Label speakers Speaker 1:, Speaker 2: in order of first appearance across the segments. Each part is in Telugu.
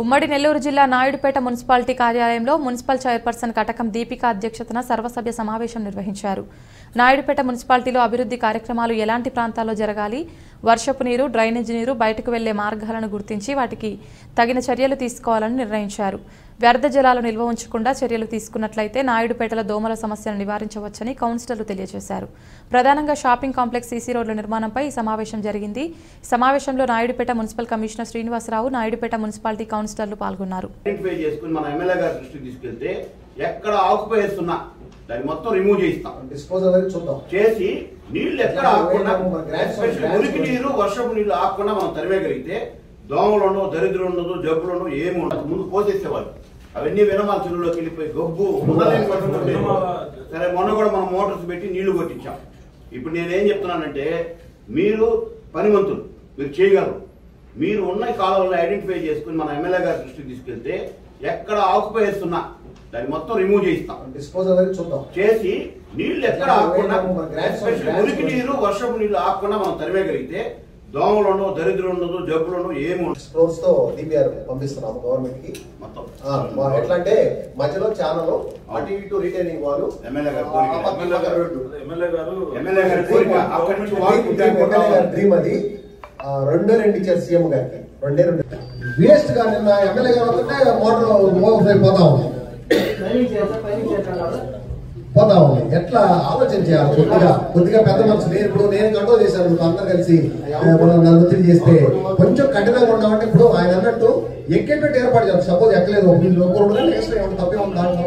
Speaker 1: ఉమ్మడి నెల్లూరు జిల్లా నాయుడుపేట మున్సిపాలిటీ కార్యాలయంలో మున్సిపల్ చైర్పర్సన్ కటకం దీపిక అధ్యక్షతన సర్వసభ్య సమావేశం నిర్వహించారు నాయుడుపేట మున్సిపాలిటీలో అభివృద్ధి కార్యక్రమాలు ఎలాంటి ప్రాంతాల్లో జరగాలి వర్షపు నీరు డ్రైనేజ్ నీరు బయటకు వెళ్లే మార్గాలను గుర్తించి వాటికి తగిన చర్యలు తీసుకోవాలని నిర్ణయించారు వ్యర్థ జలాలు నిల్వ ఉంచకుండా చర్యలు తీసుకున్నట్లయితే నాయుడుపేటలో దోమల సమస్యను నివారించవచ్చని కౌన్సిలర్లు తెలియజేశారు ప్రధానంగా షాపింగ్ కాంప్లెక్స్ సీసీ రోడ్ల నిర్మాణంపై ఈ సమావేశం జరిగింది ఈ సమావేశంలో Naidupeta municipal commissioner Srinivasarao Naidupeta municipality కౌన్సిలర్లు పాల్గొన్నారు
Speaker 2: ఐడెంటిఫై చేసుకుని మన ఎమ్మెల్యే గారి దృష్టికి తీసుకెళ్తే ఎక్కడ ఆకుపై వేస్తున్నా దాన్ని మొత్తం రిమూవ్ చేయిస్తాం
Speaker 3: డిస్పోజల్ అనేది చూద్దాం
Speaker 2: చేసి నీళ్లు ఎక్కడ ఆగకుండా
Speaker 3: మన గ్రాండ్స్
Speaker 2: ఎస్పెషల్లీ
Speaker 3: గ్రాండ్స్
Speaker 2: మురికి నీరు వర్షపు నీళ్లు ఆగకుండా మనం తరివేయగలిగితే దోమలు ఉండవు దరిద్రం ఉండదు జబ్బులు ఉండవు ఏమి ఉండదు ముందు పోసేసేవాళ్ళు అవన్నీ వినమాల చెరువులోకి వెళ్ళిపోయి గబ్బు ఉండలేని పరిస్థితి ఉండేది. సరే మొన్న కూడా మనం మోటార్స్ పెట్టి నీళ్లు కొట్టించాం ఇప్పుడు నేనేం చెప్తున్నానంటే మీరు పనివంతులు మీరు చేయగలరు మీరు ఉన్న కాలంలో ఐడెంటిఫై చేసుకుని మన ఎమ్మెల్యే గారి దృష్టికి తీసుకెళ్తే ఎక్కడ ఆకుపై వేస్తున్నా దాన్ని మొత్తం రిమూవ్ చేయిస్తాం
Speaker 3: డిస్పోజల్ అనేది చూద్దాం
Speaker 2: చేసి నీళ్లు ఎక్కడ ఆగకుండా
Speaker 3: మన గ్రాండ్స్
Speaker 2: ఎస్పెషల్లీ
Speaker 3: గ్రాండ్స్
Speaker 2: మురికి నీరు వర్షపు నీళ్లు ఆగకుండా మనం తరివేయగలిగితే దోమలు ఉండవు దరిద్రం ఉండదు జబ్బులు ఉండవు ఏమి ఉండదు
Speaker 3: ఫ్లోర్స్ తో డిపిఆర్ పంపిస్తున్నాము గవర్నమెంట్ కి
Speaker 2: మొత్తం
Speaker 3: ఆ, మా- ఎట్లా అంటే మధ్యలో ఛానల్ అటు ఇటు రిటైనింగ్ వాళ్ళు
Speaker 2: ఎమ్మెల్యే గారి కోరిక.
Speaker 3: ఆ పక్కన పక్కన రోడ్డు.
Speaker 4: ఎమ్మెల్యే గారు
Speaker 2: ఎమ్మెల్యే గారి కోరిక అక్కడి నుంచి వాకింగ్
Speaker 3: డ్రీమ్ ఎమ్మెల్యే గారి డ్రీమ్ అది ఆ, రెండే రెండు ఇచ్చారు సీఎం గారికి రెండే రెండు వేస్ట్ గా నిన్న ఎమ్మెల్యే గారు వస్తుంటే మోటార్ ఓవర్ఫ్లో పోతా ఉంది పోతా ఉంది ఎట్లా ఆలోచన చేయాలి కొద్దిగా కొద్దిగా పెద్ద మనసు నేను ఇప్పుడు నేను కంట్రోల్ చేశాను ఇప్పుడు అందరు కలిసి ఆ, మనం నన్ను ఒత్తిడి చేస్తే కొంచెం కఠినంగా ఉన్నామంటే ఇప్పుడు ఆయన అన్నట్టు ఎక్కేటట్టు ఏర్పాటు చేయాలి సపోజ్ ఎక్కలేదు ఒక వీళ్ళు ఒక రెండు గంటలు ఎక్స్ట్రా ఏమైనా తప్పే ఉంది దాంట్లో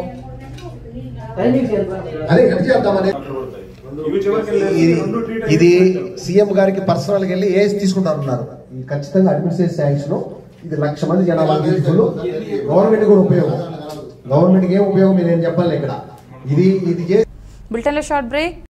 Speaker 3: అదే ఎట్లా చేద్దామని
Speaker 4: ఇవి చివరికి వెళ్ళేసి
Speaker 3: ఇది
Speaker 4: రెండు treat
Speaker 3: ఇది
Speaker 4: అయ్యి
Speaker 3: సీఎం గారికి పర్సనల్ గా వెళ్ళి ఏసి తీసుకుంటారన్నారు ఇది ఖచ్చితంగా అడ్మినిస్ట్రేటివ్ శాంక్షన్ ఇది లక్ష మంది జనాభా నిధులు గవర్నమెంట్ కూడా ఉపయోగం గవర్నమెంట్ ఏం ఉపయోగం నేను చెప్పాలి ఇక్కడ ఇది ఇది చేసి
Speaker 1: బులెటిన్లో షార్ట్ బ్రేక్